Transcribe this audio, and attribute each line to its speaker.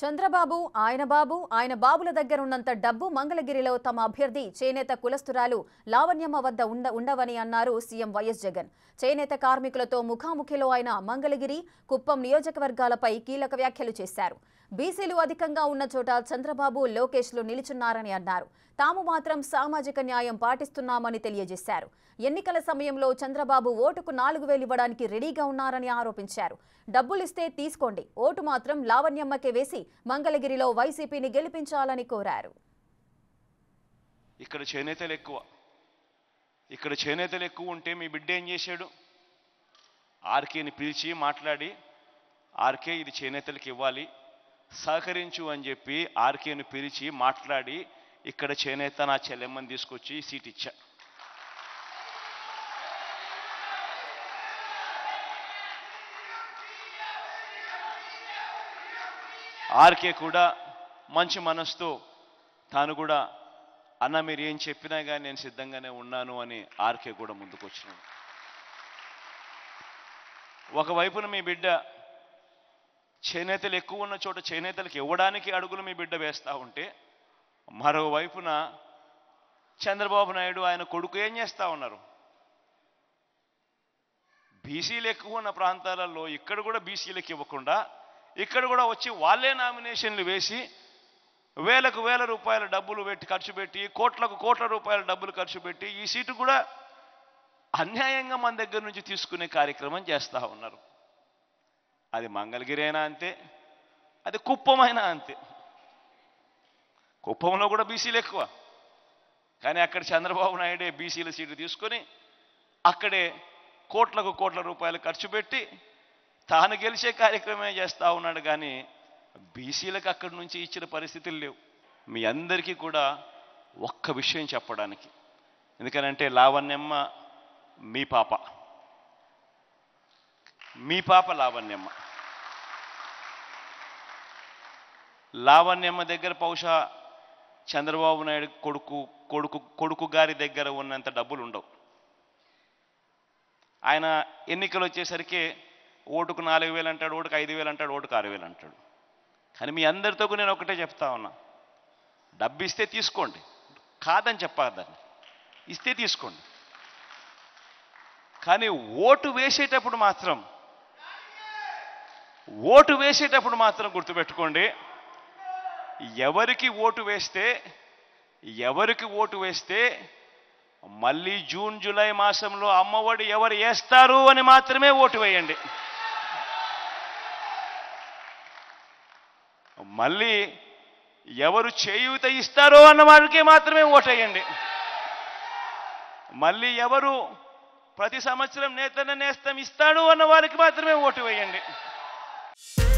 Speaker 1: చంద్రబాబు ఆయన బాబు ఆయన బాబుల దగ్గర ఉన్నంత డబ్బు మంగళగిరిలో తమ అభ్యర్థి చేనేత కులస్తురాలు లావణ్యమ్మ వద్ద ఉండ ఉండవని అన్నారు సీఎం వైఎస్ జగన్ చేనేత కార్మికులతో ముఖాముఖిలో ఆయన మంగళగిరి కుప్పం నియోజకవర్గాలపై కీలక వ్యాఖ్యలు చేశారు బీసీలు అధికంగా ఉన్న చోట చంద్రబాబు లోకేష్లు నిలుచున్నారని అన్నారు తాము మాత్రం సామాజిక న్యాయం పాటిస్తున్నామని తెలియజేశారు ఎన్నికల సమయంలో చంద్రబాబు ఓటుకు నాలుగు వేలు ఇవ్వడానికి రెడీగా ఉన్నారని ఆరోపించారు డబ్బులిస్తే తీసుకోండి ఓటు మాత్రం లావణ్యమ్మకే వేసి మంగళగిరిలో వైసీపీని గెలిపించాలని కోరారు
Speaker 2: ఇక్కడ చేనేతలు ఎక్కువ ఇక్కడ చేనేతలు ఎక్కువ ఉంటే మీ బిడ్డ ఏం చేశాడు ఆర్కేని పిలిచి మాట్లాడి ఆర్కే ఇది చేనేతలకు ఇవ్వాలి సహకరించు అని చెప్పి ఆర్కేను పిలిచి మాట్లాడి ఇక్కడ చేనేత నా చెల్లెమ్మని తీసుకొచ్చి సీట్ ఇచ్చా ఆర్కే కూడా మంచి మనసుతో తాను కూడా అన్న మీరు ఏం చెప్పినా కానీ నేను సిద్ధంగానే ఉన్నాను అని ఆర్కే కూడా ముందుకు వచ్చినాడు ఒకవైపున మీ బిడ్డ చేనేతలు ఎక్కువ ఉన్న చోట చేనేతలకు ఇవ్వడానికి అడుగులు మీ బిడ్డ వేస్తూ ఉంటే మరోవైపున చంద్రబాబు నాయుడు ఆయన కొడుకు ఏం చేస్తూ ఉన్నారు బీసీలు ఎక్కువ ఉన్న ప్రాంతాలలో ఇక్కడ కూడా బీసీలకు ఇవ్వకుండా ఇక్కడ కూడా వచ్చి వాళ్ళే నామినేషన్లు వేసి వేలకు వేల రూపాయల డబ్బులు పెట్టి ఖర్చు పెట్టి కోట్లకు కోట్ల రూపాయల డబ్బులు ఖర్చు పెట్టి ఈ సీటు కూడా అన్యాయంగా మన దగ్గర నుంచి తీసుకునే కార్యక్రమం చేస్తూ ఉన్నారు అది మంగళగిరి అయినా అంతే అది కుప్పమైనా అంతే కుప్పంలో కూడా బీసీలు ఎక్కువ కానీ అక్కడ చంద్రబాబు నాయుడే బీసీల సీటు తీసుకొని అక్కడే కోట్లకు కోట్ల రూపాయలు ఖర్చు పెట్టి తాను గెలిచే కార్యక్రమమే చేస్తూ ఉన్నాడు కానీ బీసీలకు అక్కడి నుంచి ఇచ్చిన పరిస్థితులు లేవు మీ అందరికీ కూడా ఒక్క విషయం చెప్పడానికి ఎందుకనంటే లావణ్యమ్మ మీ పాప మీ పాప లావణ్యమ్మ లావణ్యమ్మ దగ్గర బహుశా చంద్రబాబు నాయుడు కొడుకు కొడుకు కొడుకు గారి దగ్గర ఉన్నంత డబ్బులు ఉండవు ఆయన ఎన్నికలు వచ్చేసరికి ఓటుకు నాలుగు వేలు అంటాడు ఓటుకు ఐదు వేలు అంటాడు ఓటుకు ఆరు వేలు అంటాడు కానీ మీ అందరితో కూడా నేను ఒకటే చెప్తా ఉన్నా డబ్బు ఇస్తే తీసుకోండి కాదని చెప్పదాన్ని ఇస్తే తీసుకోండి కానీ ఓటు వేసేటప్పుడు మాత్రం ఓటు వేసేటప్పుడు మాత్రం గుర్తుపెట్టుకోండి ఎవరికి ఓటు వేస్తే ఎవరికి ఓటు వేస్తే మళ్ళీ జూన్ జూలై మాసంలో అమ్మఒడి ఎవరు వేస్తారు అని మాత్రమే ఓటు వేయండి మళ్ళీ ఎవరు చేయూత ఇస్తారో అన్న వాడికి మాత్రమే ఓటేయండి మళ్ళీ ఎవరు ప్రతి సంవత్సరం నేతన్న నేస్తం ఇస్తాడు అన్న వారికి మాత్రమే ఓటు వేయండి